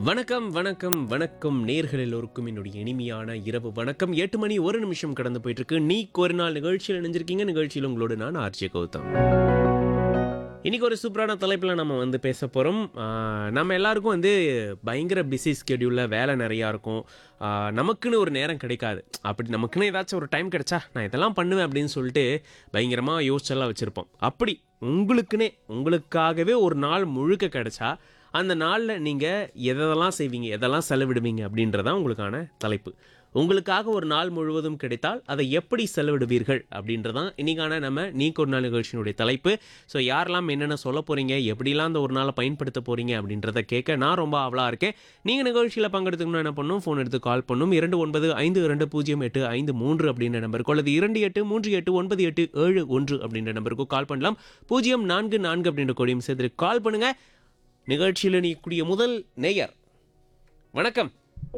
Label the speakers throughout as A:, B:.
A: வணக்கம் வணக்கம் வணக்கம் நேர்கள் எல்லோருக்கும் என்னுடைய இனிமையான இரவு வணக்கம் எட்டு மணி ஒரு நிமிஷம் கடந்து போயிட்டு இருக்கு நீ ஒரு நாள் நிகழ்ச்சியில் இணைஞ்சிருக்கீங்க நிகழ்ச்சியில் உங்களோடு நான் ஆர்ஜே கௌதம் இன்னைக்கு ஒரு சூப்பரான தலைப்பில் நம்ம வந்து பேச போகிறோம் நம்ம எல்லாருக்கும் வந்து பயங்கர பிஸி ஸ்கெடியூலில் வேலை நிறையா இருக்கும் ஆஹ் நமக்குன்னு ஒரு நேரம் கிடைக்காது அப்படி நமக்குன்னு ஏதாச்சும் ஒரு டைம் கிடைச்சா நான் இதெல்லாம் பண்ணுவேன் அப்படின்னு சொல்லிட்டு பயங்கரமாக யோசிச்செல்லாம் வச்சுருப்போம் அப்படி உங்களுக்குன்னே உங்களுக்காகவே ஒரு நாள் முழுக்க கிடைச்சா அந்த நாளில் நீங்கள் எதெல்லாம் செய்வீங்க எதெல்லாம் செலவிடுவீங்க அப்படின்றதான் உங்களுக்கான தலைப்பு உங்களுக்காக ஒரு நாள் முழுவதும் கிடைத்தால் அதை எப்படி செலவிடுவீர்கள் அப்படின்றதான் இன்னைக்கான நம்ம நீக்கு ஒரு நாள் நிகழ்ச்சியினுடைய தலைப்பு ஸோ யாரெல்லாம் என்னென்ன சொல்ல போகிறீங்க எப்படிலாம் அந்த ஒரு நாளை பயன்படுத்த போகிறீங்க அப்படின்றத கேட்க நான் ரொம்ப அவலாக இருக்கேன் நீங்கள் நிகழ்ச்சியில் பங்கெடுத்துக்கணும் என்ன பண்ணும் ஃபோன் எடுத்து கால் பண்ணும் இரண்டு ஒன்பது ஐந்து இரண்டு பூஜ்ஜியம் எட்டு ஐந்து மூன்று அப்படின்ற நம்பருக்கு அல்லது இரண்டு எட்டு மூன்று எட்டு ஒன்பது எட்டு ஏழு ஒன்று அப்படின்ற நம்பருக்கு கால் பண்ணலாம் பூஜ்ஜியம் நான்கு நான்கு அப்படின்ற கொடியும் சேர்த்து கால் பண்ணுங்க நிகழ்ச்சியில் நீக்கூடிய முதல் நேயர் வணக்கம்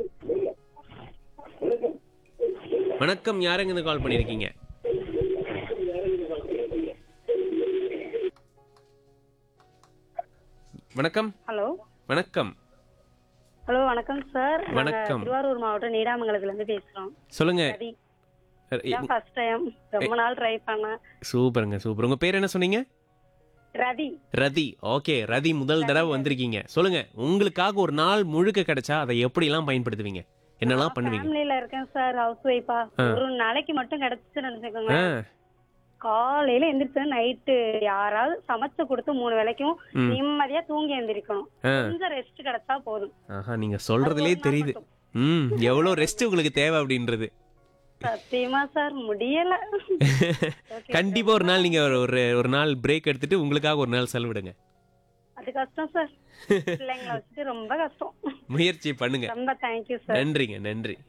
A: வணக்கம் யாருங்க இருந்து கால் பண்ணியிருக்கீங்க வணக்கம்
B: ஹலோ
A: வணக்கம்
B: ஹலோ வணக்கம் சார் நாங்க
A: வணக்கம்.
B: திருவாரூர் மாவட்டம் நீடாமங்கலத்துல இருந்து பேசுறோம்
A: சொல்லுங்க
B: ரவி
A: அஹ்,
B: இதான் ஃபர்ஸ்ட் டைம் ரொம்ப நாள் ட்ரை பண்ணேன்
A: சூப்பருங்க சூப்பர் உங்க பேர் என்ன சொன்னீங்க
B: ரவி
A: ரதி ஓகே ரதி முதல் தடவை வந்திருக்கீங்க சொல்லுங்க உங்களுக்காக ஒரு நாள் முழுக்க கிடைச்சா அதை எப்படிலாம் பயன்படுத்துவீங்க என்னெல்லாம் பண்ணுவீங்க
B: ஃபேமிலில இருக்கேன் சார் ஹவுஸ் ஒய்ஃபா ஒரு நாளைக்கு மட்டும் கிடைச்சுன்னு நினைச்சுக்கோங்க
A: ஆ
B: காலையில எந்திரிச்சு நைட்டு யாராவது சமைச்சு கொடுத்து மூணு வேளைக்கும்
A: ம்.
B: நிம்மதியா தூங்கி எந்திரிக்கணும்
A: ஆ.
B: கொஞ்சம் ரெஸ்ட் கிடைச்சா போதும்
A: ஆஹா நீங்க சொல்றதுலே
B: அது ஒரு நாள்
A: தெரியுது
B: மட்டும்.
A: ம் எவ்வளோ ரெஸ்ட் உங்களுக்கு தேவை அப்படின்றது
B: சத்தியமா சார் முடியல Okay,
A: கண்டிப்பா ஒரு நாள் நீங்க ஒரு- ஒரு ஒரு நாள் பிரேக் எடுத்துட்டு உங்களுக்காக ஒரு நாள் செலவிடுங்க
B: அது கஷ்டம் சார் பிள்ளைங்களை வச்சுட்டு ரொம்ப கஷ்டம்
A: முயற்சி பண்ணுங்க
B: ரொம்ப தேங்க்யூ சார்
A: நன்றிங்க நன்றி